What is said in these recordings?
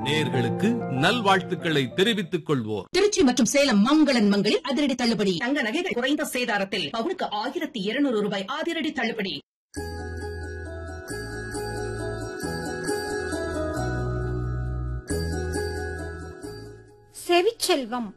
நேயர்களுக்கு நல்வாழ்த்துக்களை தெரிவித்துக் கொள்வோர் திருச்சி மற்றும் சேலம் மங்களன் மங்களில் அதிரடி தள்ளுபடி தங்க நகைகள் குறைந்த சேதாரத்தில் பவுனுக்கு ஆயிரத்தி இருநூறு ரூபாய் அதிரடி தள்ளுபடி செவிச்செல்வம்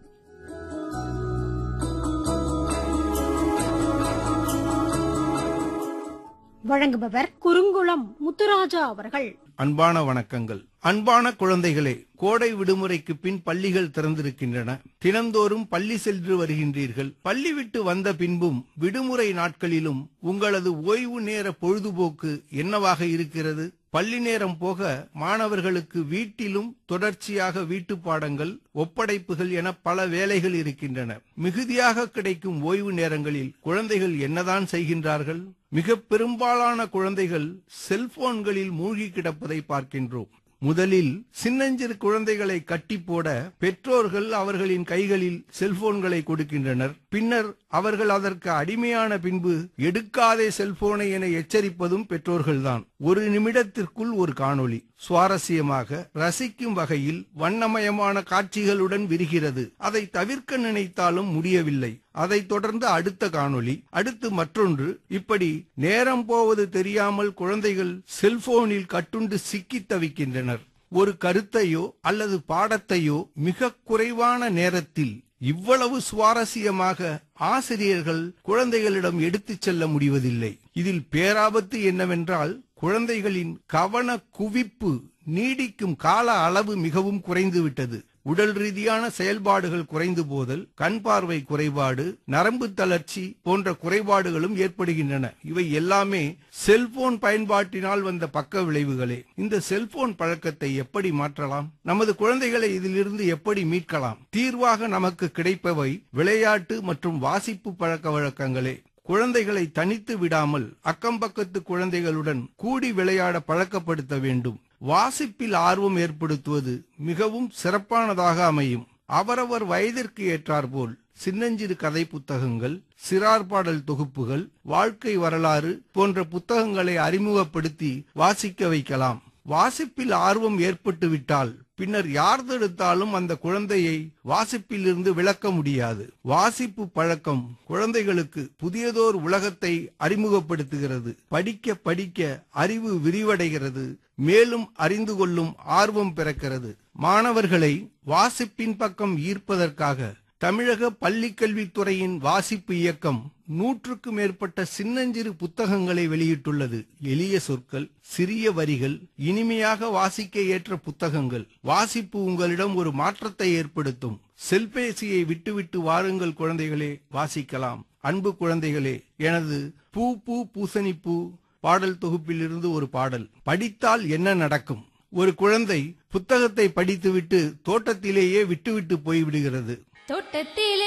வழங்குபவர் குறுங்குளம் முத்துராஜா அவர்கள் அன்பான வணக்கங்கள் அன்பான குழந்தைகளே கோடை விடுமுறைக்கு பின் பள்ளிகள் திறந்திருக்கின்றன தினந்தோறும் பள்ளி சென்று வருகின்றீர்கள் பள்ளி விட்டு வந்த பின்பும் விடுமுறை நாட்களிலும் உங்களது ஓய்வு நேர பொழுதுபோக்கு என்னவாக இருக்கிறது பள்ளி நேரம் போக மாணவர்களுக்கு வீட்டிலும் தொடர்ச்சியாக வீட்டு பாடங்கள் ஒப்படைப்புகள் என பல வேலைகள் இருக்கின்றன மிகுதியாக கிடைக்கும் ஓய்வு நேரங்களில் குழந்தைகள் என்னதான் செய்கின்றார்கள் மிக பெரும்பாலான குழந்தைகள் செல்போன்களில் மூழ்கி கிடப்பதை பார்க்கின்றோம் முதலில் சின்னஞ்சிறு குழந்தைகளை கட்டி போட பெற்றோர்கள் அவர்களின் கைகளில் செல்போன்களை கொடுக்கின்றனர் பின்னர் அவர்கள் அதற்கு அடிமையான பின்பு எடுக்காதே செல்போனை என எச்சரிப்பதும் பெற்றோர்கள்தான் ஒரு நிமிடத்திற்குள் ஒரு காணொளி சுவாரஸ்யமாக ரசிக்கும் வகையில் வண்ணமயமான காட்சிகளுடன் விரிகிறது அதை தவிர்க்க நினைத்தாலும் முடியவில்லை அதைத் தொடர்ந்து அடுத்த காணொளி அடுத்து மற்றொன்று இப்படி நேரம் போவது தெரியாமல் குழந்தைகள் செல்போனில் கட்டுண்டு சிக்கித் தவிக்கின்றனர் ஒரு கருத்தையோ அல்லது பாடத்தையோ மிக குறைவான நேரத்தில் இவ்வளவு சுவாரஸ்யமாக ஆசிரியர்கள் குழந்தைகளிடம் எடுத்துச் செல்ல முடிவதில்லை இதில் பேராபத்து என்னவென்றால் குழந்தைகளின் கவன குவிப்பு நீடிக்கும் கால அளவு மிகவும் குறைந்துவிட்டது உடல் ரீதியான செயல்பாடுகள் குறைந்து போதல் கண் பார்வை குறைபாடு நரம்பு தளர்ச்சி போன்ற குறைபாடுகளும் ஏற்படுகின்றன இவை எல்லாமே செல்போன் பயன்பாட்டினால் வந்த பக்க விளைவுகளே இந்த செல்போன் பழக்கத்தை எப்படி மாற்றலாம் நமது குழந்தைகளை இதிலிருந்து எப்படி மீட்கலாம் தீர்வாக நமக்கு கிடைப்பவை விளையாட்டு மற்றும் வாசிப்பு பழக்க வழக்கங்களே குழந்தைகளை தனித்து விடாமல் அக்கம் பக்கத்து குழந்தைகளுடன் கூடி விளையாட பழக்கப்படுத்த வேண்டும் வாசிப்பில் ஆர்வம் ஏற்படுத்துவது மிகவும் சிறப்பானதாக அமையும் அவரவர் வயதிற்கு ஏற்றாற்போல் சின்னஞ்சிறு கதை புத்தகங்கள் சிறார் பாடல் தொகுப்புகள் வாழ்க்கை வரலாறு போன்ற புத்தகங்களை அறிமுகப்படுத்தி வாசிக்க வைக்கலாம் வாசிப்பில் ஆர்வம் ஏற்பட்டுவிட்டால் பின்னர் யார் தடுத்தாலும் அந்த குழந்தையை வாசிப்பிலிருந்து விளக்க முடியாது வாசிப்பு பழக்கம் குழந்தைகளுக்கு புதியதோர் உலகத்தை அறிமுகப்படுத்துகிறது படிக்க படிக்க அறிவு விரிவடைகிறது மேலும் அறிந்து கொள்ளும் ஆர்வம் பிறக்கிறது மாணவர்களை வாசிப்பின் பக்கம் ஈர்ப்பதற்காக தமிழக பள்ளிக்கல்வித்துறையின் வாசிப்பு இயக்கம் நூற்றுக்கு மேற்பட்ட சின்னஞ்சிறு புத்தகங்களை வெளியிட்டுள்ளது எளிய சொற்கள் சிறிய வரிகள் இனிமையாக வாசிக்க ஏற்ற புத்தகங்கள் வாசிப்பு உங்களிடம் ஒரு மாற்றத்தை ஏற்படுத்தும் செல்பேசியை விட்டுவிட்டு வாருங்கள் குழந்தைகளே வாசிக்கலாம் அன்பு குழந்தைகளே எனது பூ பூ பூசணி பூ பாடல் தொகுப்பிலிருந்து ஒரு பாடல் படித்தால் என்ன நடக்கும் ஒரு குழந்தை புத்தகத்தை படித்துவிட்டு தோட்டத்திலேயே விட்டுவிட்டு போய்விடுகிறது தோட்டத்திலே